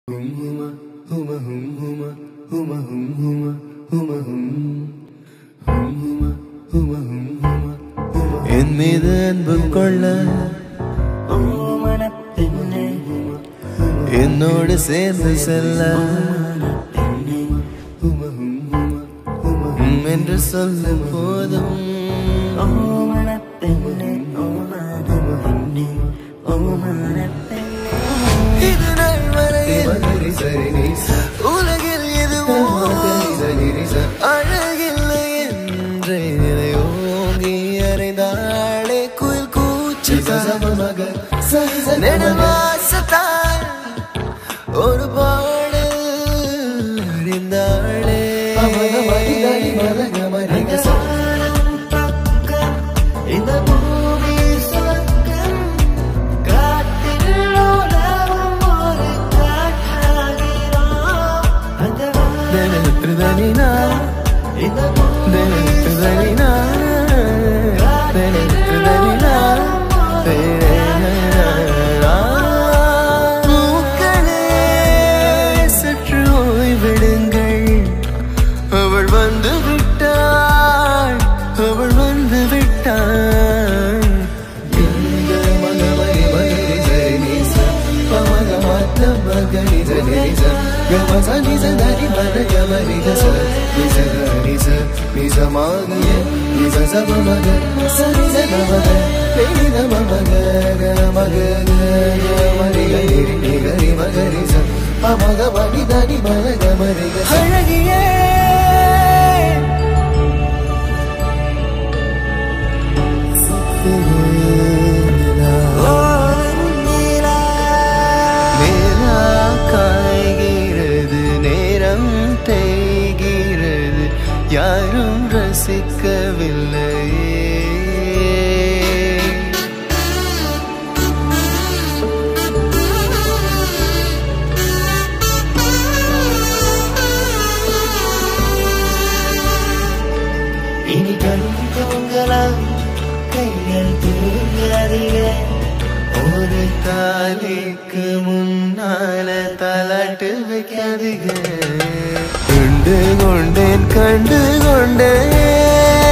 என் மீது அன்பு கொள்ள என்னோடு சேர்ந்து செல்ல உம் என்று சொல்லும் போதும் இது நாள் வரையில் உலகில் எதுவும் அழகில்லை என்றே நிலை ஓங்கி அறைந்தாளே குயில் கூச்சு நெடுவாசத்தால் ஒரு பாடல் அறிந்தாளே இந்த பூமி சொர்க்கம் காட்டில் உலவும் ஒரு காற்றாகிறோம் அந்த தெனத்துதனினா இந்த தெனத்துதனினா தெனத்துதனினா பூக்களே சற்று ஓய்வெடுங்கள் அவள் வந்து விட்டாள் அவள் வந்து விட்டாள் இந்த மகமரி மகரி சரி நீச பமக மாத்த மகரி சரி நீச கமச நிச தரி மன கமரி கச நிச நிச நிச மாகிய நிச சப மக சரி ச மக நிதி நம மக க மக க மரி கரி நி கரி மகரி ச பமக மணி தனி மன கமரி கச அழகியே நிலா காய்கிறது நேரம் தேய்கிறது யாரும் ரசிக்கவில்லையே இனி கண் தூங்கலாம் கைகள் தூங்காதீங்க ஒரு தாலிக்கு முன்னால தலாட்டு வைக்காதீங்க கண்டு கொண்டேன் கண்டு கொண்டேன்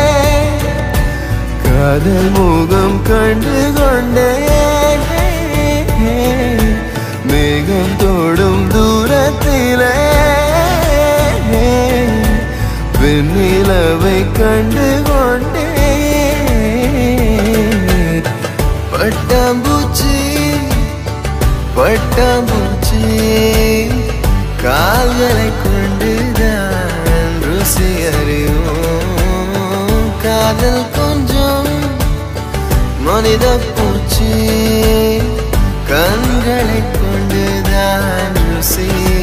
காதல் முகம் கண்டு கொண்டேன் மேகம் தோடும் தூரத்திலே வெண்ணிலவை கண்டு கொண்டேன் பட்டாம்பூச்சி பட்டாம்பூச்சி கால்களை கொண்டுதான் ருசி அறியும் காதல் கொஞ்சம் மனித பூச்சி கண்களை கொண்டுதான் ருசி